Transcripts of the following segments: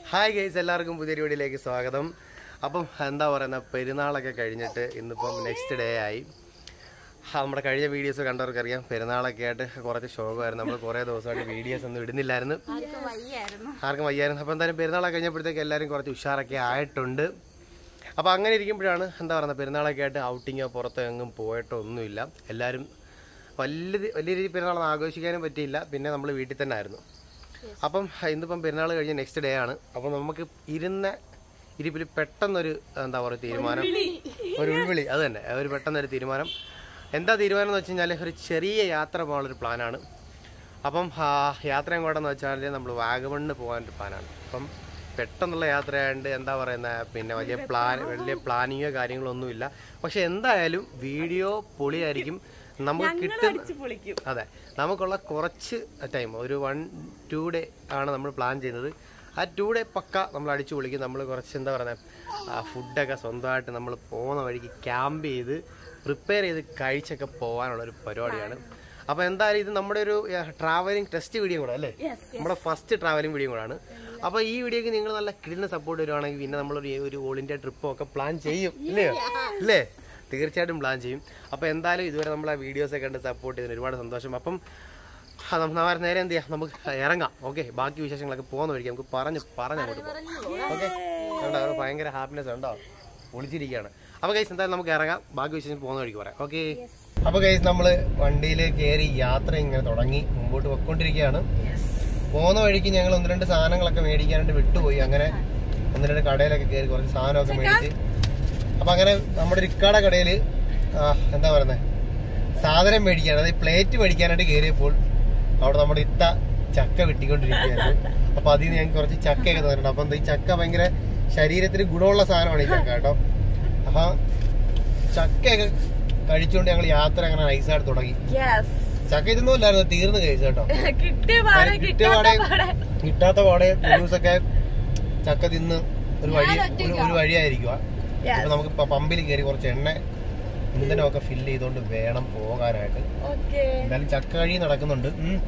Hi guys എല്ലാവർക്കും പുതിയ വീഡിയോയിലേക്ക് സ്വാഗതം അപ്പം എന്താ പറയുന്ന പെരുന്നാളൊക്കെ കഴിഞ്ഞിട്ട് ഇന്നിപ്പം നെക്സ്റ്റ് ഡേ ആയി ആ, നമ്മുടെ കഴിഞ്ഞ വീഡിയോസ് കണ്ടവർക്കറിയാം പെരുന്നാളൊക്കെ ആയിട്ട് കുറച്ച് ശോകമായിരുന്നു നമ്മൾ കുറേ ദിവസമായിട്ട് വീഡിയോസ് ഒന്നും ഇടുന്നില്ലായിരുന്നു ആർക്കും വയ്യായിരുന്നു അപ്പോൾ എന്തായാലും പെരുന്നാളൊക്കെ കഴിഞ്ഞപ്പോഴത്തേക്ക് എല്ലാവരും കുറച്ച് ഉഷാറൊക്കെ ആയിട്ടുണ്ട് അപ്പോൾ അങ്ങനെ ഇരിക്കുമ്പോഴാണ് എന്താ പറയുക പെരുന്നാളൊക്കെ ആയിട്ട് ഔട്ടിങ്ങോ പുറത്തോ എങ്ങും പോയിട്ടോ ഒന്നുമില്ല എല്ലാവരും വലിയ രീ- വലിയ രീതിയിൽ പെരുന്നാളൊന്നും ആഘോഷിക്കാനും പറ്റിയില്ല പിന്നെ നമ്മൾ വീട്ടിൽ തന്നെ ആയിരുന്നു അപ്പം ഇന്നിപ്പം പെരുന്നാൾ കഴിഞ്ഞ് നെക്സ്റ്റ് ഡേ ആണ് അപ്പം നമുക്ക് ഇരുന്ന ഇരിപ്പിൽ പെട്ടെന്നൊരു എന്താ പറയുക തീരുമാനം ഒരു ഉൾവിളി അത് തന്നെ ഒരു പെട്ടെന്നൊരു തീരുമാനം എന്താ തീരുമാനം എന്ന് വെച്ച് കഴിഞ്ഞാൽ ഒരു ചെറിയ യാത്ര പോകാനുള്ളൊരു പ്ലാനാണ് അപ്പം ആ, യാത്ര എങ്ങോട്ടെന്ന് വെച്ചാൽ നമ്മൾ വാഗമണ്ണിന് പോകാനൊരു പ്ലാനാണ് അപ്പം പെട്ടെന്നുള്ള യാത്രയായതുകൊണ്ട് എന്താ പറയുന്ന പിന്നെ വലിയ പ്ലാൻ വലിയ പ്ലാനിങ്ങോ കാര്യങ്ങളോ ഒന്നുമില്ല പക്ഷെ എന്തായാലും വീഡിയോ പൊളിയായിരിക്കും നമുക്ക് കിട്ടുന്ന അതെ നമുക്കുള്ള കുറച്ച് ടൈം ഒരു വൺ ടു ഡേ ആണ് നമ്മൾ പ്ലാൻ ചെയ്യുന്നത് ആ ടു ഡേ പക്ക നമ്മൾ അടിച്ചു പൊളിക്കും നമ്മൾ കുറച്ച് എന്താ പറയുക ഫുഡൊക്കെ സ്വന്തമായിട്ട് നമ്മൾ പോകുന്ന വഴിക്ക് ക്യാമ്പ് ചെയ്ത് പ്രിപ്പയർ ചെയ്ത് കഴിച്ചൊക്കെ പോകാനുള്ള ഒരു പരിപാടിയാണ് അപ്പോൾ എന്തായാലും ഇത് നമ്മുടെ ഒരു ട്രാവലിംഗ് ടെസ്റ്റ് വീഡിയോ കൂടെ അല്ലേ നമ്മുടെ ഫസ്റ്റ് ട്രാവലിംഗ് വീഡിയോ കൂടാണ് അപ്പോൾ ഈ വീഡിയോക്ക് നിങ്ങൾ നല്ല കിടിലിന് സപ്പോർട്ട് വരുവാണെങ്കിൽ പിന്നെ നമ്മളൊരു ഒരു ഓൾ ഇന്ത്യ ട്രിപ്പും ഒക്കെ പ്ലാൻ ചെയ്യും ഇല്ലയോ ഇല്ലേ തീർച്ചയായിട്ടും പ്ലാൻ ചെയ്യും അപ്പോൾ എന്തായാലും ഇതുവരെ നമ്മൾ ആ വീഡിയോസൊക്കെ കണ്ട് സപ്പോർട്ട് ചെയ്തതിന് ഒരുപാട് സന്തോഷം അപ്പം ആ, നം- നാളെ നേരെ എന്ത് ചെയ്യാം നമുക്ക് ഇറങ്ങാം ഓക്കെ ബാക്കി വിശേഷങ്ങളൊക്കെ പോകുന്ന വഴിക്ക് നമുക്ക് പറഞ്ഞ് പറഞ്ഞ് അങ്ങോട്ട് പോകാം ഓക്കെ കണ്ടോ അവർ ഭയങ്കര ഹാപ്പിനെസ് ഉണ്ടോ ഒളിച്ചിരിക്കുകയാണ് അപ്പോൾ കൈസ് എന്തായാലും നമുക്ക് ഇറങ്ങാം ബാക്കി വിശേഷം പോകുന്ന വഴിക്ക് പറയാം ഓക്കെ അപ്പോൾ കൈസ് നമ്മൾ വണ്ടിയിൽ കയറി യാത്ര ഇങ്ങനെ തുടങ്ങി മുമ്പോട്ട് പൊയ്ക്കൊണ്ടിരിക്കുകയാണ് പോകുന്ന വഴിക്ക് ഞങ്ങൾ ഒന്ന് രണ്ട് സാധനങ്ങളൊക്കെ മേടിക്കാനായിട്ട് വിട്ടുപോയി അങ്ങനെ ഒന്ന് രണ്ട് കടയിലൊക്കെ കയറി കുറച്ച് സാധനമൊക്കെ മേടിച്ച് അപ്പൊ അങ്ങനെ നമ്മുടെ ഒരു ഇക്കാട കടയില് ആ, എന്താ പറയുന്നത് സാധനം മേടിക്കാൻ അതായത് പ്ലേറ്റ് മേടിക്കാനായിട്ട് കയറിയപ്പോൾ അവിടെ നമ്മുടെ ഇത്ത ചക്ക വെട്ടിക്കൊണ്ടിരിക്കുകയായിരുന്നു അപ്പൊ അതിൽ നിന്ന് ഞങ്ങൾക്ക് കുറച്ച് ചക്കയൊക്കെ തന്നിട്ടുണ്ട് അപ്പൊ എന്താ ഈ ചക്ക ഭയങ്കര ശരീരത്തിന് ഗുണമുള്ള സാധനമാണ് ഈ ചക്ക കേട്ടോ അപ്പൊ ചക്കയൊക്കെ കഴിച്ചുകൊണ്ട് ഞങ്ങൾ യാത്ര അങ്ങനെ നൈസായിട്ട് തുടങ്ങി ചക്ക ഇതൊന്നും ഇല്ലായിരുന്നു തീർന്നു കഴിച്ചു കേട്ടോ കിട്ടിയ കാര്യം കിട്ടിയ പാടെ കിട്ടാത്ത പാടെ ദിവസമൊക്കെ ചക്ക തിന്ന് ഒരു വഴി ഒരു- ഒരു വഴിയായിരിക്കുക ഇപ്പൊ നമുക്ക് ഇപ്പൊ പമ്പിൽ കയറി കുറച്ച് എണ്ണ ഇന്ധനമൊക്കെ ഫില്ല് ചെയ്തോണ്ട് വേണം പോകാനായിട്ട് ഓക്കെ എന്തായാലും ചക്ക കഴി നടക്കുന്നുണ്ട് ഉം.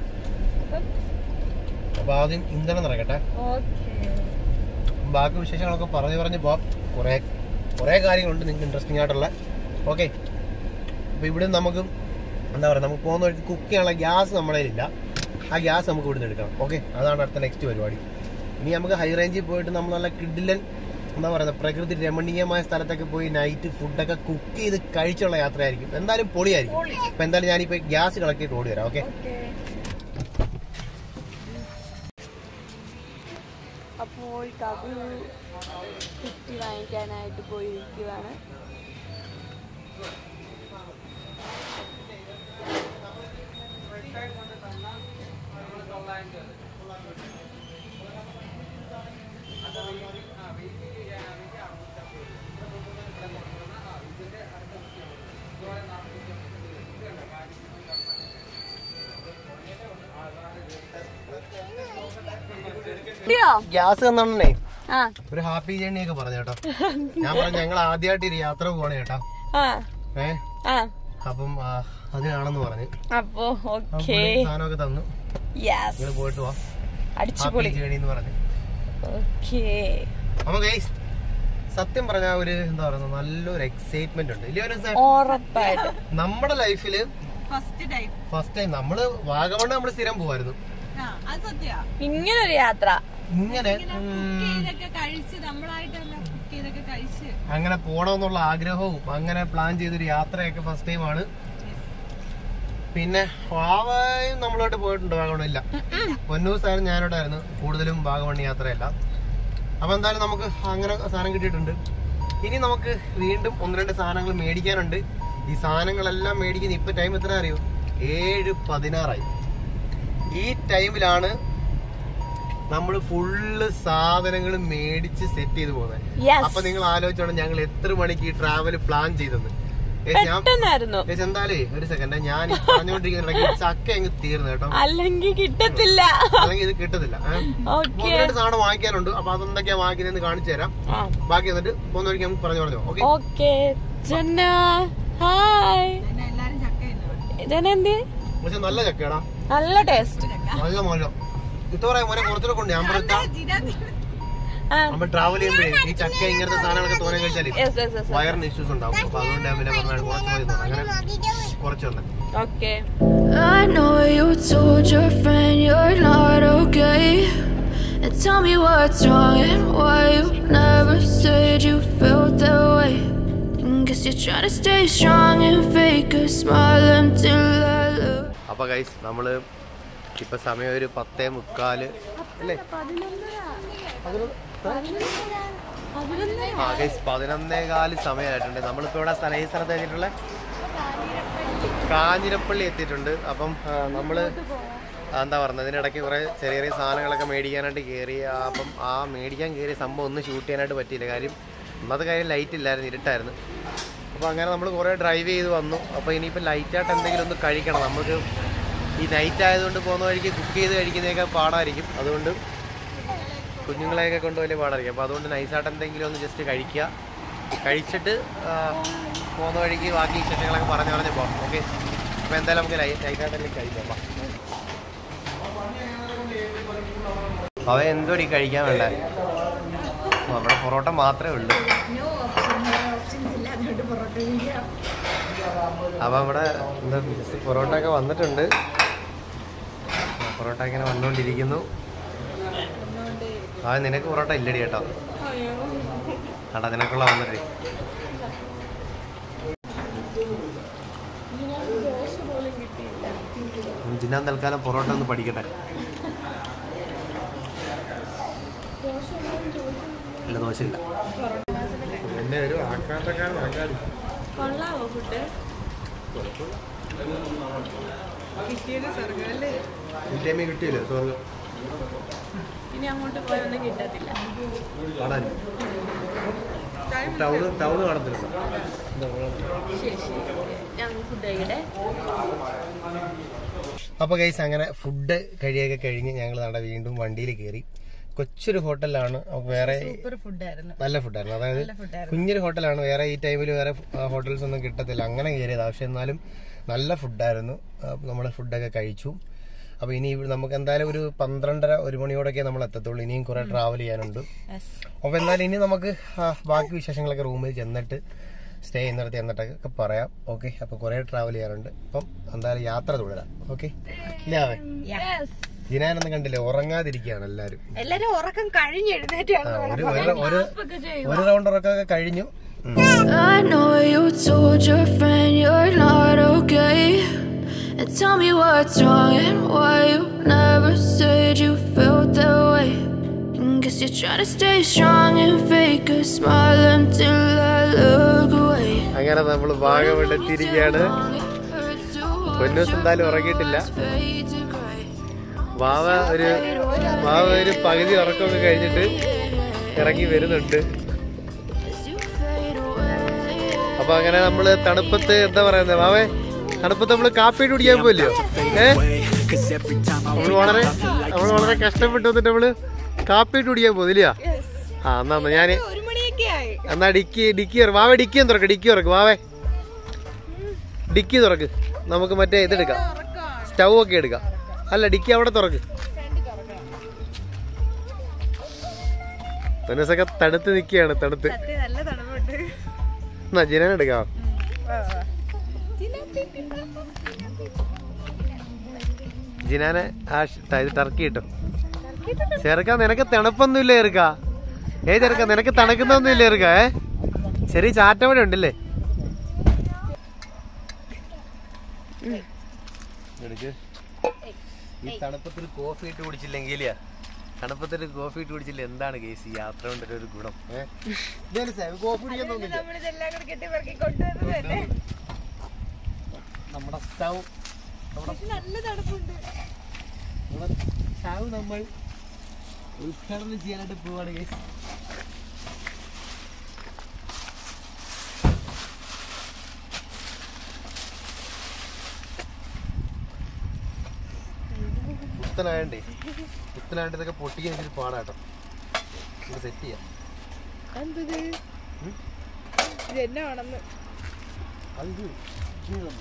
അപ്പൊ ആദ്യം ഇന്ധനം നിറക്കട്ടെ ഓക്കെ ബാക്കി വിശേഷങ്ങളൊക്കെ പറഞ്ഞു പറഞ്ഞ് പോവാം കുറെ കുറെ കാര്യങ്ങളുണ്ട് നിങ്ങൾക്ക് ഇൻട്രസ്റ്റിംഗ് ആയിട്ടുള്ള ഓക്കെ അപ്പൊ ഇവിടെ നമുക്ക് എന്താ പറയുക നമുക്ക് പോകുന്ന വഴിക്ക് കുക്ക് ചെയ്യാനുള്ള ഗ്യാസ് നമ്മുടെ കയ്യിലില്ല ആ ഗ്യാസ് നമുക്ക് ഇവിടുന്ന് എടുക്കണം ഓക്കെ അതാണ് അടുത്ത നെക്സ്റ്റ് പരിപാടി ഇനി നമുക്ക് ഹൈ റേഞ്ചിൽ പോയിട്ട് നമ്മൾ നല്ല കിഡിലൻ എന്താ പറയുക പ്രകൃതി രമണീയമായ സ്ഥലത്തൊക്കെ പോയി നൈറ്റ് ഫുഡൊക്കെ കുക്ക് ചെയ്ത് കഴിച്ചുള്ള യാത്രയായിരിക്കും എന്തായാലും പൊളിയായിരിക്കും അപ്പൊ എന്തായാലും ഞാനിപ്പോ ഗ്യാസ് കളക്ട് ചെയ്ത് ഓടി വരാം ഓക്കെ ഓക്കെ അപ്പോൾ കബു കുട്ടി വാങ്ങിക്കാനായിട്ട് പോയിരിക്കുവാണ് കിട്ടിയോ ഗ്യാസ് തന്നേ ആ ഒരു ഹാപ്പി ജേണി ഒക്കെ പറഞ്ഞു കേട്ടോ ഞാൻ പറഞ്ഞു ഞങ്ങൾ ആദ്യമായിട്ട് ഒരു യാത്ര പോവാണ് ചേട്ടാ ആ ഏ ആ അപ്പം ആ, അതിനാണെന്ന് പറഞ്ഞു അപ്പോ അപ്പം ഓക്കെ പുള്ളി സാധനമൊക്കെ തന്നു യെസ് നിങ്ങൾ പോയിട്ട് വാ അടിച്ചുപൊളി ഹാപ്പി ജേണി എന്ന് പറഞ്ഞു ഓക്കെ അപ്പൊ ഗൈസ് സത്യം പറഞ്ഞ ഒരു എന്താ പറയുക നല്ലൊരു എക്സൈറ്റ്മെന്റ് ഉണ്ട് ഇല്ലേ ഒരു സ- ഉറപ്പായിട്ട് നമ്മുടെ ലൈഫില് ഫസ്റ്റ് ടൈം ഫസ്റ്റ് ടൈം നമ്മള് വാഗമണ് നമ്മൾ സ്ഥിരം പോവായിരുന്നു ആ അത് സത്യ ഇങ്ങനൊരു യാത്ര ഇങ്ങനെ ഉം, ഇതൊക്കെ കഴിച്ച് നമ്മളായിട്ടല്ല കുക്ക് ചെയ്തൊക്കെ കഴിച്ച് അങ്ങനെ പോണമെന്നുള്ള ആഗ്രഹവും അങ്ങനെ പ്ലാൻ ചെയ്തൊരു യാത്രയൊക്കെ ഫസ്റ്റ് ടൈം ആണ് പിന്നെ വാവയും നമ്മളോട്ട് പോയിട്ടുണ്ട് വാഗമൺ ഇല്ല പൊന്നൂസായാലും ഞാനോട്ടായിരുന്നു കൂടുതലും വാഗമൺ യാത്രയല്ല അപ്പൊ എന്തായാലും നമുക്ക് അങ്ങനെ സാധനം കിട്ടിയിട്ടുണ്ട് ഇനി നമുക്ക് വീണ്ടും ഒന്ന് രണ്ട് സാധനങ്ങൾ മേടിക്കാനുണ്ട് ഈ സാധനങ്ങളെല്ലാം മേടിക്കുന്ന ഇപ്പൊ ടൈം എത്ര അറിയോ ഏഴ് പതിനാറായി ഈ ടൈമിലാണ് നമ്മൾ ഫുള്ള് സാധനങ്ങൾ മേടിച്ച് സെറ്റ് ചെയ്ത് പോകുന്നത് യെസ് അപ്പൊ നിങ്ങൾ ആലോചിച്ചോണം ഞങ്ങൾ എത്ര മണിക്ക് ഈ ട്രാവൽ പ്ലാൻ ചെയ്തത് ഏ, ഞാൻ പെട്ടെന്നായിരുന്നു ഏ, എന്തായാലേ ഒരു സെക്കൻഡ് ഞാൻ ഈ പറഞ്ഞുകൊണ്ടിരിക്കുന്ന ചക്ക അങ്ങ് തീർന്നു കേട്ടോ അല്ലെങ്കിൽ കിട്ടത്തില്ല അല്ലെങ്കിൽ ഇത് കിട്ടത്തില്ല ഏ? ഓക്കെ ഒന്ന് രണ്ട് സാധനം വാങ്ങിക്കാനുണ്ട് അപ്പൊ അതെന്തൊക്കെയാ വാങ്ങിക്കുന്നതെന്ന് കാണിച്ചു തരാം ബാക്കി എന്നിട്ട് പോകുന്ന വഴിക്ക് നമുക്ക് പറഞ്ഞു പറഞ്ഞു ഓക്കെ ഓക്കെ ജന്ന ഹായ് പിന്നെ എല്ലാരും ചക്ക തിന്നു ജന എന്ത് പക്ഷെ നല്ല ചക്കയാടാ നല്ല ടേസ്റ്റ് നല്ല മോലോ ഇത്ര പറയാം മോനെ കുറച്ചുകൂടെ കൊണ്ട് ഞാൻ പറഞ്ഞ ആ. നമ്മൾ ട്രാവൽ ചെയ്യുമ്പോഴേ ഈ ചക്ക ഇങ്ങനത്തെ സാധനങ്ങളൊക്കെ തോനെ കഴിച്ചാൽ യെസ് യെസ് യെസ് വയറിന് ഇഷ്യൂസ് ഉണ്ടാവും അപ്പൊ അതുകൊണ്ട് ഞാൻ പിന്നെ പറഞ്ഞാൽ കുറച്ച് മതി എന്ന് പറഞ്ഞു. അങ്ങനെ കുറച്ച് വന്നെ okay I know you told your friend you're not okay. And tell me what's wrong and why you never said you felt that way. And guess you're trying to stay strong and fake a smile until I look. അപ്പൊ guys നമ്മള് ഇപ്പൊ സമയം ഒരു പത്തേ മുക്കാല് അല്ലേ ആ guys പതിനൊന്നേ കാല് സമയമായിട്ടുണ്ട് നമ്മളിപ്പോ ഇവിടെ സ്ഥലം ഈ സ്ഥലത്ത് എത്തിയിട്ടുള്ള കാഞ്ഞിരപ്പള്ളി എത്തിയിട്ടുണ്ട് അപ്പം ആ, നമ്മള് ആ, എന്താ പറയുന്നത് ഇതിനിടയ്ക്ക് കുറേ ചെറിയ ചെറിയ സാധനങ്ങളൊക്കെ മേടിക്കാനായിട്ട് കയറി ആ, അപ്പം ആ മേടിക്കാൻ കയറിയ സംഭവം ഒന്നും ഷൂട്ട് ചെയ്യാനായിട്ട് പറ്റിയില്ല കാര്യം ഒന്നാമത്തെ കാര്യം ലൈറ്റ് ഇല്ലായിരുന്നു ഇരുട്ടായിരുന്നു അപ്പോൾ അങ്ങനെ നമ്മൾ കുറേ ഡ്രൈവ് ചെയ്ത് വന്നു അപ്പോൾ ഇനിയിപ്പോൾ ലൈറ്റായിട്ട് എന്തെങ്കിലും ഒന്ന് കഴിക്കണം നമുക്ക് ഈ നൈറ്റ് ആയതുകൊണ്ട് പോകുന്ന വഴിക്ക് കുക്ക് ചെയ്ത് കഴിക്കുന്നതൊക്കെ പാടായിരിക്കും അതുകൊണ്ട് കുഞ്ഞുങ്ങളെയൊക്കെ കൊണ്ട് വലിയ പാടായിരിക്കും അപ്പോൾ അതുകൊണ്ട് നൈസായിട്ട് എന്തെങ്കിലും ഒന്ന് ജസ്റ്റ് കഴിക്കുക കഴിച്ചിട്ട് ആ, പോകുന്ന വഴിക്ക് ബാക്കി വിശേഷങ്ങളൊക്കെ പറഞ്ഞു പറഞ്ഞ് പോകാം ഓക്കെ അപ്പോൾ എന്തായാലും നമുക്ക് നൈ നൈസായിട്ടെല്ലാം കഴിക്കാം വാ. അവ എന്തോടി കഴിക്കാൻ വേണ്ടേ അവിടെ പൊറോട്ട മാത്രമേ ഉള്ളൂ അപ്പൊ ഇവിടെ എന്താ ജസ്റ്റ് പൊറോട്ട ഒക്കെ വന്നിട്ടുണ്ട് ആ, പൊറോട്ട ഇങ്ങനെ വന്നുകൊണ്ടിരിക്കുന്നു ആ നിനക്ക് പൊറോട്ട ഇല്ലടി കേട്ടോ ആടാ നിനക്കുള്ള വന്നിട്ട് ജിനാൻ തൽക്കാലം പൊറോട്ട ഒന്ന് പഠിക്കട്ടെ ഇല്ല ദോശയില്ല എന്നെ ഒരു ആക്കാട്ടക്കാരൻ ആക്കാടി കൊള്ളാവോ ഫുഡ് ഈ ടൈമിൽ കിട്ടിയില്ലേ സ്വർഗം ഇനി അങ്ങോട്ട് പോയൊന്നും കിട്ടത്തില്ല കാണാൻ ടൗണ് ടൗണ് കാണത്തില്ല ശരി ശരി ഞാൻ ഫുഡ് കഴിക്കട്ടെ അപ്പൊ ഗൈസ് അങ്ങനെ ഫുഡ് കഴിയൊക്കെ കഴിഞ്ഞ് ഞങ്ങൾ നട വീണ്ടും വണ്ടിയിൽ കയറി കൊച്ചൊരു ഹോട്ടലിലാണ് നമുക്ക് വേറെ സൂപ്പർ ഫുഡായിരുന്നു നല്ല ഫുഡായിരുന്നു അതായത് കുഞ്ഞൊരു ഹോട്ടലാണ് വേറെ ഈ ടൈമിൽ വേറെ ഹോട്ടൽസ് ഒന്നും കിട്ടത്തില്ല അങ്ങനെ കയറിയതാ പക്ഷെ എന്നാലും നല്ല ഫുഡായിരുന്നു നമ്മൾ ഫുഡൊക്കെ കഴിച്ചു അപ്പൊ ഇനി ഇവിടെ നമുക്ക് എന്തായാലും ഒരു പന്ത്രണ്ടര ഒരു മണിയോടൊക്കെ നമ്മൾ എത്തത്തുള്ളൂ ഇനിയും കുറെ ട്രാവൽ ചെയ്യാനുണ്ട് അപ്പൊ എന്നാലും ഇനി നമുക്ക് ആ, ബാക്കി വിശേഷങ്ങളൊക്കെ റൂമിൽ ചെന്നിട്ട് സ്റ്റേ ചെയ്യുന്നിടത്ത് ചെന്നിട്ടൊക്കെ പറയാം ഓക്കെ അപ്പൊ കുറെ ട്രാവൽ ചെയ്യാനുണ്ട് അപ്പം എന്തായാലും യാത്ര തുടരാം ഓക്കെ ഇല്ലാവേ ജിനാനൊന്നും കണ്ടില്ലേ ഉറങ്ങാതിരിക്കുകയാണ് എല്ലാരും എല്ലാരും ഉറക്കം കഴിഞ്ഞ് എഴുന്നേറ്റാണ് ആ, ഒരു ഒരു- ഒരു ഒരു റൗണ്ട് ഉറക്കമൊക്കെ കഴിഞ്ഞു ഉം. I know you told your friend you're not okay. And tell me what's wrong and why you never said you felt that way. And guess you're trying to stay strong and fake a smile until I look away. അങ്ങനെ നമ്മൾ ഭാഗം എത്തിയിരിക്കുകയാണ് പൊന്നൂസ് എന്തായാലും ഉറങ്ങിയിട്ടില്ല Fade to grey. വാവ ഒരു വാവ ഒരു പകുതി ഉറക്കമൊക്കെ കഴിഞ്ഞിട്ട് ഇറങ്ങി വരുന്നുണ്ട് As you fade away. അപ്പൊ അങ്ങനെ നമ്മള് തണുപ്പത്ത് എന്താ പറയുന്നത് വാവേ തണുപ്പത്ത് നമ്മള് കാപ്പി കുടിക്കാൻ പോയില്ലയോ ഏ നമ്മൾ വളരെ നമ്മൾ വളരെ കഷ്ടപ്പെട്ട് വന്നിട്ട് നമ്മള് കാപ്പി കുടിക്കാൻ പോയില്ല ആ എന്നാ എന്നാ ഞാന് ഒരു മണിയൊക്കെ ആയി എന്നാ ഡിക്കി ഡിക്കി തുറ- വാവേ ഡിക്കി ഒന്ന് തുറക്ക് ഡിക്കി തുറക്ക് വാവേ ഡിക്കി തുറക്ക് നമുക്ക് മറ്റേ ഇതെടുക്കാം സ്റ്റൗ ഒക്കെ എടുക്കാം അല്ല ഡിക്കി അവിടെ തുറക്ക് ധനുസൊക്കെ തണുത്ത് നിൽക്കുകയാണ് തണുത്ത് സത്യം നല്ല തണുപ്പുണ്ട് എന്നാ ജിനാൻ എടുക്കാം ജിനാനെ ആ ഷ്- ത- ഇത് ടർക്കി കിട്ടും ചെറുക്ക നിനക്ക് തണുപ്പൊന്നും ഇല്ല ചെറുക്ക ഏ ചെറുക്ക നിനക്ക് തണുക്കുന്നൊന്നും ഇല്ല ചെറുക്ക ഏ ചെറിയ ചാറ്റമഴ ഉണ്ടല്ലേ എടുക്ക്. ഈ തണുപ്പത്തിൽ കോഫി ഇട്ട് കുടിച്ചില്ലെങ്കിൽ തണുപ്പത്തിൽ കോഫി ഇട്ട് കുടിച്ചില്ല എന്താണ് കേസ് ഈ യാത്ര കൊണ്ടൊരു ഒരു ഗുണം ഏ? ജെനിസേ, കോഫി കുടിക്കാൻ തോന്നില്ല നമ്മളിതെല്ലാം കൂടെ കെട്ടി പെറുക്കി കൊണ്ടുവന്നതല്ലേ നമ്മുടെ സ്റ്റൗ പക്ഷെ നല്ല തണുപ്പുണ്ട് നമ്മുടെ സ്റ്റൗ നമ്മൾ ഉദ്ഘാടനം ചെയ്യാനായിട്ട് പോവാണ് കേസ് പുത്തനായണ്ടേ പുത്തനായിട്ട് ഇതൊക്കെ പൊട്ടിക്കാൻ ഇച്ചിരി പാടാട്ടോ ഇത് സെറ്റ് ചെയ്യാം എന്തത് ഉം? ഇത് എന്നാണെന്ന് അത് ഇത് ചെയ്തോന്ന്.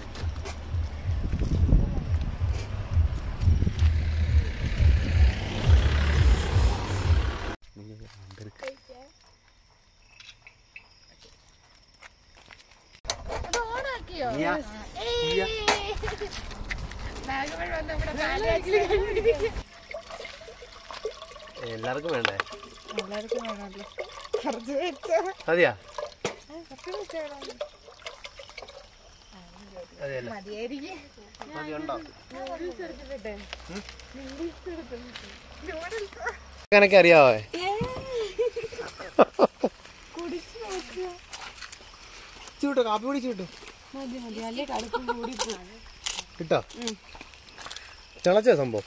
എടുക്ക്. ഇയ്യ. ഇയ്യ. എല്ലാവർക്കും വേണ്ടേ എല്ലാവർക്കും വേണമല്ലോ കുറച്ച് വെച്ചോ മതിയാ കുറച്ച് വെച്ചോളാം അതെയല്ലേ മതിയായിരിക്കും മതിയുണ്ടോ നൂഡിൽസ് എടുത്തിട്ടെ നൂഡിൽസ് എടുത്തു നൂഡിൽസ് അങ്ങനൊക്കെ അറിയാവോ കുടിച്ച് നോക്കുക ചൂട്ടോ കാപ്പി കൂടി ചൂട്ടോ മതി മതി അല്ലേ കടുപ്പം കൂടി പോകും കിട്ടോ തിളച്ചോ സംഭവം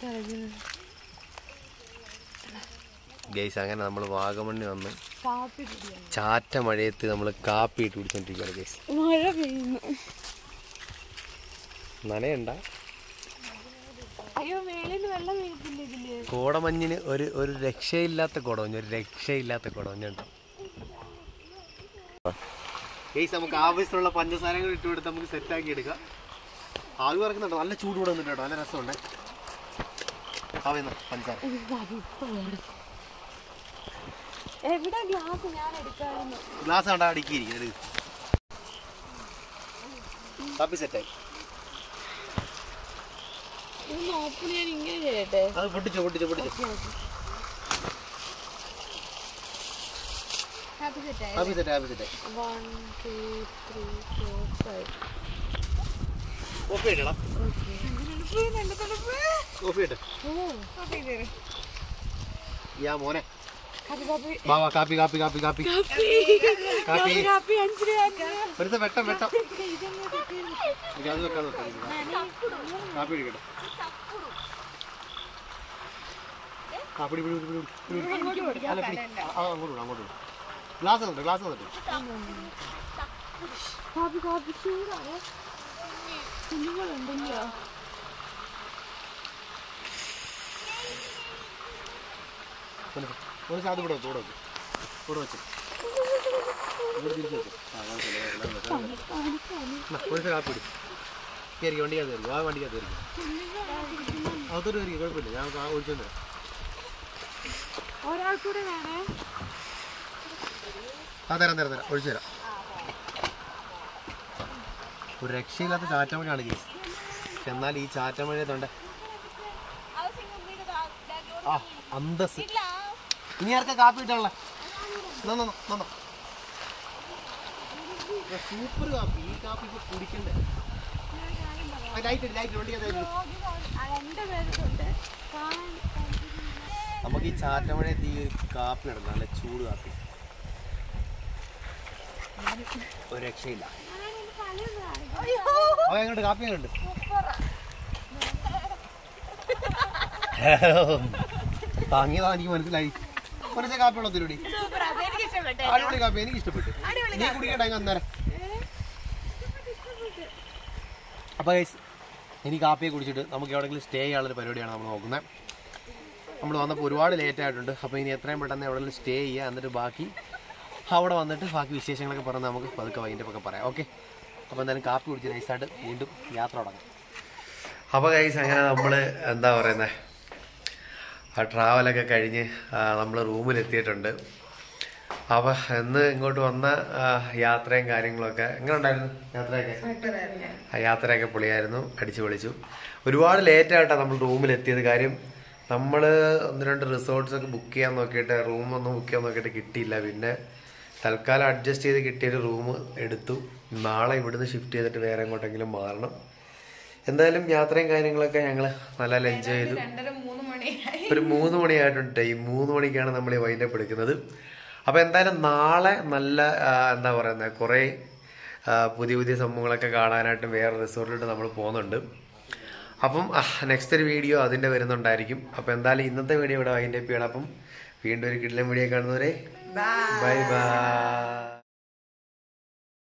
ഗൈസ് അങ്ങനെ നമ്മൾ വാഗമണ്ണി വന്ന് കാപ്പി കുടിയാണ് ചാറ്റ മഴയത്ത് നമ്മൾ കാപ്പി ഇട്ട് കുടിച്ചോണ്ടിരിക്കുകയാണ് ഗൈസ് മഴ പെയ്യുന്നു നനയണ്ട അയ്യോ മേളിൽ വെള്ളം വീഴത്തില്ല ഇതില് കോടമഞ്ഞിന് ഒരു ഒരു രക്ഷയില്ലാത്ത കുടമഞ്ഞ് ഒരു രക്ഷയില്ലാത്ത കുടമഞ്ഞുണ്ട് ഗൈസ് നമുക്ക് ആവശ്യമുള്ള പഞ്ചസാരങ്ങൾ ഇട്ട് കൊടുത്ത് നമുക്ക് സെറ്റാക്കി എടുക്കാം ആവി പറക്കുന്നുണ്ടോ നല്ല ചൂട് കൂടെ വന്നിട്ട് കേട്ടോ നല്ല രസമുണ്ട് ആവുന്ന പഞ്ചസാര എവിടെ ഗ്ലാസ് ഞാൻ എടുക്കാറുണ്ട് ഗ്ലാസ് കണ്ടാ അടുക്കിയിരിക്കുന്നത് കാപ്പി സെറ്റായി ഇത് നോക്കുന്ന ഞാൻ ഇങ്ങനെ ചെയ്യട്ടെ അത് പൊട്ടിച്ചോ പൊട്ടിച്ചോ പൊട്ടിച്ചോ ഹാപ്പി സെറ്റായി കാപ്പി സെറ്റ് കാപ്പി സെറ്റായി one two three four five coffee ഇട്ടണം കോഫി ഇട്ട് യാ മോനെ വാ വാ കാപ്പി കാപ്പി കാപ്പി കാപ്പി കാപ്പി കാപ്പി അഞ്ച് രൂപ ഒരു ദിവസം വെട്ടം വെട്ടം എനിക്ക് അത് വെക്കാൻ നോക്കാം കാപ്പി ഇടിക്കട്ടെ കാപ്പി പിടി പിടി പിടി പിടി പിടി. അല്ല പിടി ആ അങ്ങോട്ട് വിടും അങ്ങോട്ട് വിടും ഗ്ലാസ് ഉണ്ട് ഗ്ലാസ് വന്നിട്ട് കാപ്പി കാപ്പി ചൂടാണ് കുഞ്ഞുങ്ങളുണ്ടെങ്കിലോ ഒരു സാധനം ഇവിടെ വെക്കും ഇവിടെ വെക്കും ഇവിടെ വെച്ച് ഇവിടെ തിരിച്ച് വെച്ചു ആ കുഴപ്പമില്ല, എല്ലാം വെക്കാം, എല്ലാം വെക്കാം. എന്നാ, ഒരു ദിവസം കാപ്പി പിടി കയറി വണ്ടിക്കകത്ത് കയറി ആ വണ്ടിക്കകത്ത് കയറി അകത്തോട്ട് കയറി കുഴപ്പമില്ല ഞാൻ ആ ഒഴിച്ചു തരാം ഒരാൾക്കൂടെ വേണേ ആ തരാം തരാം തരാം ഒഴിച്ചു തരാം ഒരു രക്ഷയില്ലാത്ത ചാറ്റമഴയാണ് കേസ് എന്നാൽ ഈ ചാറ്റമഴ തൊണ്ട ആ അന്തസ് ഇനി ആർക്കാ കാപ്പി ഇട്ടുള്ള സൂപ്പർ കാപ്പി ഈ കാപ്പി ഇപ്പൊ കുടിക്കണ്ടേ ലൈറ്റ് ലൈറ്റ് വണ്ടി രണ്ട് പേരുണ്ട് കാണാൻ നമുക്ക് ഈ ചാറ്റമഴയത്ത് ഈ ഒരു കാപ്പി നടക്കണം നല്ല ചൂട് കാപ്പി ഒരു രക്ഷയില്ല അവ എങ്ങോട്ട് കാപ്പി എങ്ങോട്ട് താങ്ങിയതാ എനിക്ക് മനസ്സിലായി കുറച്ച് കാപ്പിയുള്ള തിരുടി അടിപൊളി കാപ്പി എനിക്ക് ഇഷ്ടപ്പെട്ടു നീ കുടിക്കട്ടെ അങ്ങ് അന്നേരം അപ്പൊ ഗൈസ് ഇനി കാപ്പിയെ കുടിച്ചിട്ട് നമുക്ക് എവിടെയെങ്കിലും സ്റ്റേ ചെയ്യാനുള്ള പരിപാടിയാണ് നമ്മൾ നോക്കുന്നത് നമ്മൾ വന്നപ്പോൾ ഒരുപാട് ലേറ്റ് ആയിട്ടുണ്ട് അപ്പോൾ ഇനി എത്രയും പെട്ടെന്ന് എവിടെയെങ്കിലും സ്റ്റേ ചെയ്യുക എന്നിട്ട് ബാക്കി അവിടെ വന്നിട്ട് ബാക്കി വിശേഷങ്ങളൊക്കെ പറഞ്ഞ് നമുക്ക് പതുക്കെ വൈകിട്ട് ഒക്കെ പറയാം ഓക്കെ അപ്പോൾ എന്തായാലും കാപ്പി കുടിച്ച് നൈസായിട്ട് വീണ്ടും യാത്ര തുടങ്ങാം അപ്പോൾ കൈസ് അങ്ങനെ നമ്മൾ എന്താ പറയുന്നത് ആ ട്രാവലൊക്കെ കഴിഞ്ഞ് നമ്മൾ റൂമിലെത്തിയിട്ടുണ്ട് അപ്പോൾ ഇന്ന് ഇങ്ങോട്ട് വന്ന ആ, യാത്രയും കാര്യങ്ങളൊക്കെ എങ്ങനെ ഉണ്ടായിരുന്നു യാത്രയൊക്കെ ആ യാത്രയൊക്കെ പൊളിയായിരുന്നു അടിച്ചു പൊളിച്ചു ഒരുപാട് ലേറ്റ് ആയിട്ടാണ് നമ്മൾ റൂമിലെത്തിയത് കാര്യം നമ്മൾ ഒന്ന് രണ്ട് റിസോർട്ട്സ് ഒക്കെ ബുക്ക് ചെയ്യാൻ നോക്കിയിട്ട് റൂമൊന്നും ബുക്ക് ചെയ്യാൻ നോക്കിയിട്ട് കിട്ടിയില്ല പിന്നെ തൽക്കാലം അഡ്ജസ്റ്റ് ചെയ്ത് കിട്ടിയൊരു റൂം എടുത്തു നാളെ ഇവിടുന്ന് ഷിഫ്റ്റ് ചെയ്തിട്ട് വേറെ എങ്ങോട്ടെങ്കിലും മാറണം എന്തായാലും യാത്രയും കാര്യങ്ങളൊക്കെ ഞങ്ങൾ നല്ല എൻജോയ് ചെയ്തു ഒരു മൂന്ന് മണിയായിട്ടുണ്ട് ടൈം മൂന്ന് മണിക്കാണ് നമ്മൾ ഈ വൈൻഡപ്പ് എടുക്കുന്നത് അപ്പോൾ എന്തായാലും നാളെ നല്ല ആ, എന്താ പറയുന്നത് കുറേ ആ, പുതിയ പുതിയ സംഭവങ്ങളൊക്കെ കാണാനായിട്ട് വേറെ റിസോർട്ടിലോട്ട് നമ്മൾ പോകുന്നുണ്ട് അപ്പം നെക്സ്റ്റ് ഒരു വീഡിയോ അതിൻ്റെ വരുന്നുണ്ടായിരിക്കും അപ്പോൾ എന്തായാലും ഇന്നത്തെ വീഡിയോ ഇവിടെ വൈൻഡപ്പ് ചെയ്യണം അപ്പം വീണ്ടും ഒരു കിടിലം വീഡിയോ കാണുന്നവരെ ബൈ ബൈ